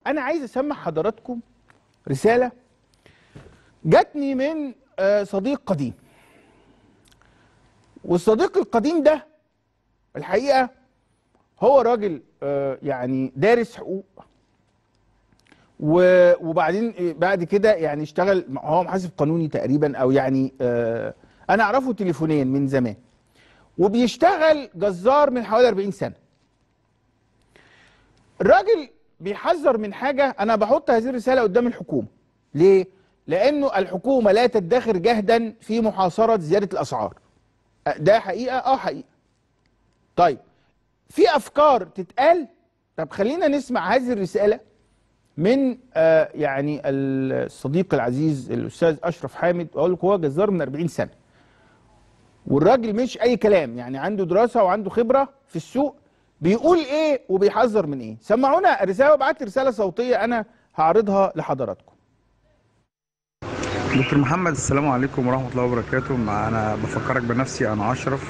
انا عايز اسمع حضراتكم رساله جاتني من آه، صديق قديم والصديق القديم ده الحقيقه هو راجل آه، يعني دارس حقوق و- وبعدين إيه، بعد كده يعني اشتغل هو محاسب قانوني تقريبا او يعني آه، انا اعرفه تليفونيا من زمان وبيشتغل جزار من حوالي 40 سنه الراجل بيحذر من حاجه انا بحط هذه الرساله قدام الحكومه ليه لانه الحكومه لا تدخر جهدا في محاصره زياده الاسعار أه، ده حقيقه اه حقيقه طيب في افكار تتقال طب خلينا نسمع هذه الرساله من آه يعني الصديق العزيز الاستاذ اشرف حامد اقول لك هو جزار من 40 سنه والراجل مش اي كلام يعني عنده دراسه وعنده خبره في السوق بيقول ايه وبيحذر من ايه سمعونا رساله وبعت رساله صوتيه انا هعرضها لحضراتكم دكتور محمد السلام عليكم ورحمة الله وبركاته مع- أنا بفكرك بنفسي أنا أشرف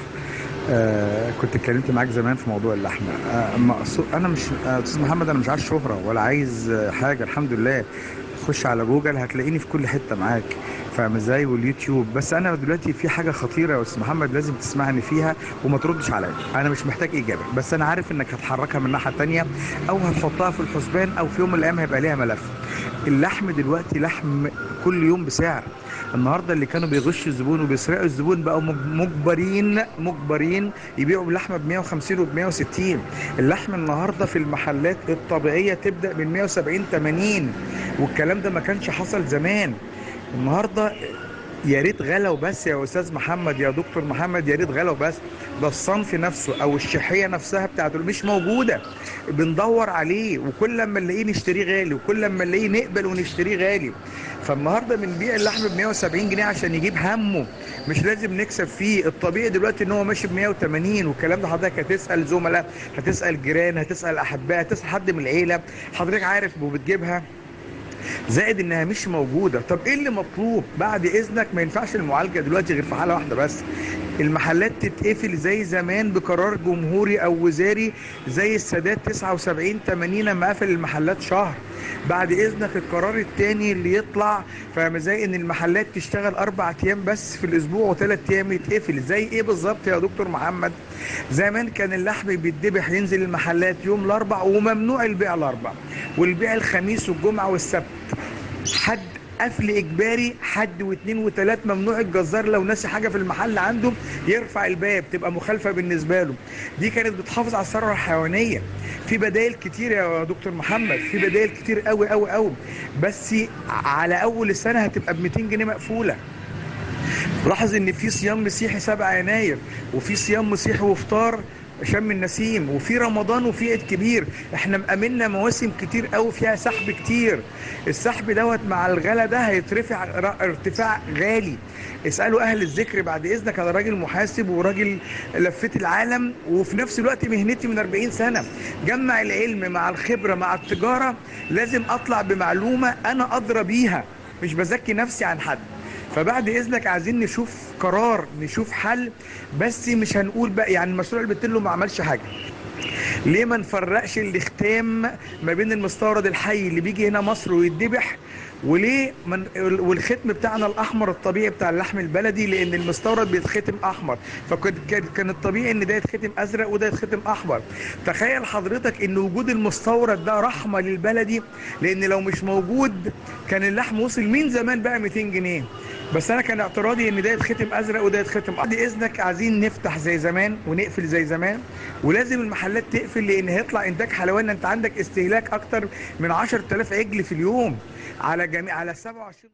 آه كنت اتكلمت معاك زمان في موضوع اللحمة آه مقصو- أنا مش آه، أستاذ محمد أنا مش عايز شهرة ولا عايز آه، حاجة الحمد لله خش على جوجل هتلاقيني في كل حتة معاك فاهم ازاي واليوتيوب بس انا دلوقتي في حاجه خطيره يا استاذ محمد لازم تسمعني فيها وما تردش عليا انا مش محتاج اجابه بس انا عارف انك هتحركها من الناحيه التانيه او هتحطها في الحسبان او في يوم من الايام هيبقى ليها ملف اللحم دلوقتي لحم كل يوم بسعر النهارده اللي كانوا بيغشوا الزبون وبيسرقوا الزبون بقوا مج- مجبرين مجبرين يبيعوا اللحمه ب 150 وب 160 اللحم النهارده في المحلات الطبيعيه تبدا من 170 80 والكلام ده ما كانش حصل زمان النهارده يا ريت غلا وبس يا استاذ محمد يا دكتور محمد يا ريت غلا وبس ده الصنف نفسه او الشحيه نفسها بتاعته مش موجوده بندور عليه وكل لما نلاقيه نشتريه غالي وكل لما نلاقيه نقبل ونشتريه غالي فالنهارده بنبيع اللحم ب 170 جنيه عشان يجيب همه مش لازم نكسب فيه الطبيعي دلوقتي ان هو ماشي ب 180 والكلام ده حضرتك هتسال زملاء هتسال جيران هتسال احباء هتسال حد من العيله حضرتك عارف وبتجيبها زائد انها مش موجوده طب ايه اللي مطلوب بعد اذنك ما ينفعش المعالجه دلوقتي غير في حاله واحده بس المحلات تتقفل زي زمان بقرار جمهوري او وزاري زي السادات 79 80 لما قفل المحلات شهر بعد اذنك القرار التاني اللي يطلع فاهم ازاي ان المحلات تشتغل اربع ايام بس في الاسبوع وثلاث ايام يتقفل زي ايه بالظبط يا دكتور محمد زمان كان اللحم بيتذبح ينزل المحلات يوم الاربع وممنوع البيع الاربع والبيع الخميس والجمعه والسبت حد قفل اجباري حد واثنين وثلاث ممنوع الجزار لو ناسي حاجه في المحل عنده يرفع الباب تبقى مخالفه بالنسبه له دي كانت بتحافظ على الثروه الحيوانيه في بدائل كتير يا دكتور محمد في بدائل كتير قوي قوي قوي بس على اول السنه هتبقى ب 200 جنيه مقفوله لاحظ ان في صيام مسيحي 7 يناير وفي صيام مسيحي وفطار شم النسيم وفي رمضان وفي عيد كبير احنا مأمنا مواسم كتير قوي فيها سحب كتير السحب دوت مع الغلا ده هيترفع ر- ارتفاع غالي اسألوا اهل الذكر بعد اذنك انا راجل محاسب وراجل لفيت العالم وفي نفس الوقت مهنتي من 40 سنة جمع العلم مع الخبرة مع التجارة لازم اطلع بمعلومة انا ادرى بيها مش بزكي نفسي عن حد فبعد اذنك عايزين نشوف قرار نشوف حل بس مش هنقول بقى يعني المشروع اللي بتقول له ما عملش حاجه ليه ما نفرقش الاختام ما بين المستورد الحي اللي بيجي هنا مصر ويتذبح وليه من والختم بتاعنا الاحمر الطبيعي بتاع اللحم البلدي لان المستورد بيتختم احمر فكان كان- كان الطبيعي ان ده يتختم ازرق وده يتختم احمر تخيل حضرتك ان وجود المستورد ده رحمه للبلدي لان لو مش موجود كان اللحم وصل من زمان بقى 200 جنيه بس انا كان اعتراضي ان ده يتختم ازرق وده يتختم بعد اذنك عايزين نفتح زي زمان ونقفل زي زمان ولازم المحلات تقفل لان هيطلع انتاج حلواني انت عندك استهلاك اكتر من 10000 عجل في اليوم على جميع على 27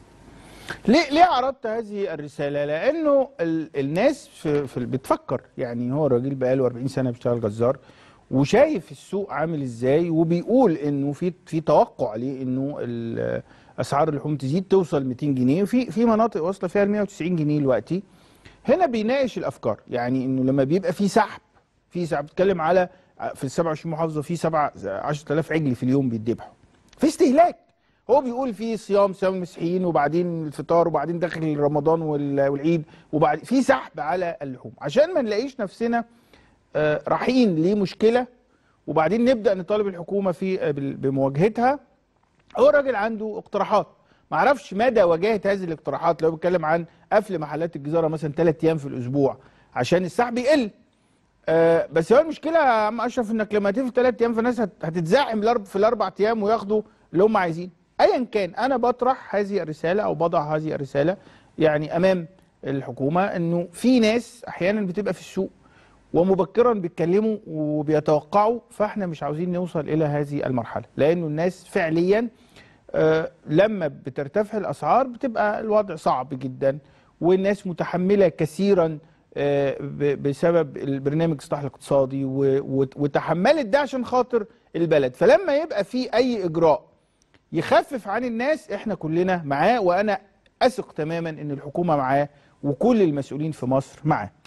ليه ليه عرضت هذه الرساله لانه ال الناس في, في بتفكر يعني هو الراجل بقاله 40 سنه بيشتغل جزار وشايف السوق عامل ازاي وبيقول انه في في توقع ليه انه ال- اسعار اللحوم تزيد توصل 200 جنيه وفي في مناطق واصله فيها ل 190 جنيه دلوقتي هنا بيناقش الافكار يعني انه لما بيبقى في سحب في سحب بتتكلم على في ال 27 محافظه في 7 10000 عجل في اليوم بيتذبحوا في استهلاك هو بيقول في صيام صيام المسيحيين وبعدين الفطار وبعدين داخل رمضان وال- والعيد وبعد في سحب على اللحوم عشان ما نلاقيش نفسنا آه، رايحين لمشكله وبعدين نبدا نطالب الحكومه في بمواجهتها هو الراجل عنده اقتراحات ما اعرفش مدى وجاهه هذه الاقتراحات لو بيتكلم عن قفل محلات الجزاره مثلا ثلاث ايام في الاسبوع عشان السحب يقل آه بس هو المشكله يا عم اشرف انك لما تقفل ثلاث ايام فالناس هتتزاحم في الاربع ايام وياخدوا اللي هم عايزين ايا كان انا بطرح هذه الرساله او بضع هذه الرساله يعني امام الحكومه انه في ناس احيانا بتبقى في السوق ومبكرا بيتكلموا وبيتوقعوا فاحنا مش عاوزين نوصل الى هذه المرحله لانه الناس فعليا آه لما بترتفع الاسعار بتبقى الوضع صعب جدا والناس متحمله كثيرا آه بسبب البرنامج الاصلاح الاقتصادي وتحملت ده عشان خاطر البلد فلما يبقى في اي اجراء يخفف عن الناس احنا كلنا معاه وانا اثق تماما ان الحكومه معاه وكل المسؤولين في مصر معاه